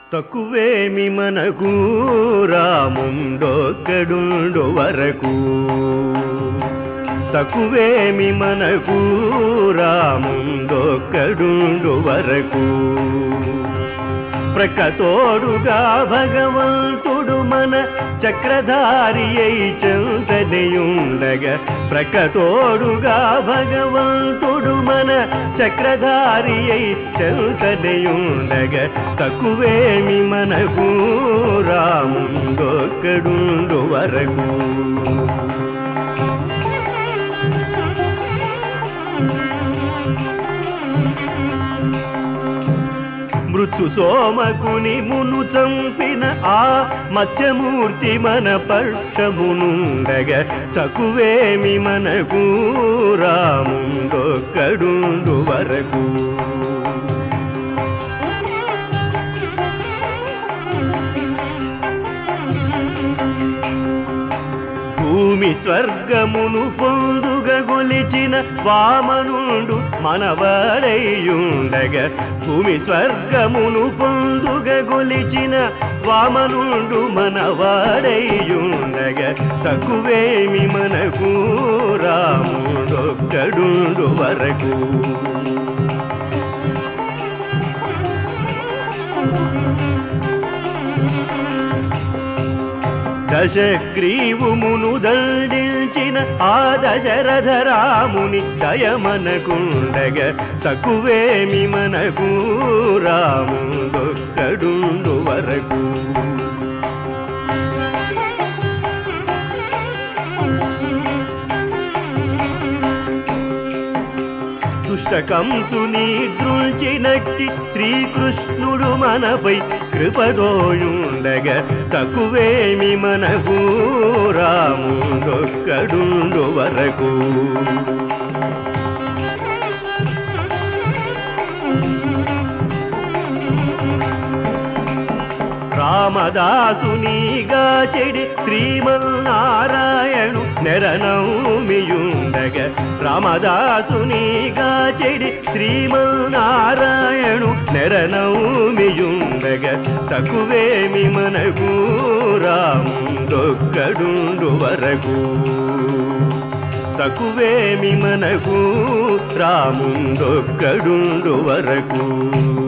తక్కువేమి మనకు రాముండొక్కడుండు వరకు తక్కువేమి మనకు రాముండొక్కడుండు వరకు ప్రకతోడుగా భగవంతుడు మన చక్రధారి అయి చెంతనియుండగా ప్రకతోడుగా భగవంతుడు మన చక్రధారి అయి చెంతనియుండగా తక్కువేమి మనకు రాముండొక్కడుండు వరకు మృత్యు సోమకుని మును చంపిన ఆ మత్స్యమూర్తి మన పక్షమునుండగ తక్కువేమి మనకు రాముండొక్కడుండు వరకు భూమి స్వర్గమును పొందుగ గొలిచిన వామనుండు మనవడయ్యుండగ భూమి స్వర్గమును పొందుగ గొలిచిన వామనుండు మనవాడయ్యుండగ తక్కువేమి మనకు రాముడొక్కడుండు వరకు దశగ్రీవుమును దండించిన ఆ దశరథ రాముని దయమనకుండగ తక్కువేమి మనకు రాముడొక్కడుండు వరకు దుష్టకంసుని దృంచినట్టి శ్రీకృష్ణుడు మనపై కృపదోయుండగ తక్కువేమి మనకు రాముడొక్కడుండు వరకు రామదాసునిగా చెడి శ్రీమన్నారాయణు నెరనౌమియుండగ రామదాసునిగా చెడి శ్రీమన్నారాయణు నెరనౌమియుండగ తక్కువేమి మనకు రాముడొక్కడుండు వరకు తక్కువేమి మనకు రాముండొక్కడుండు వరకు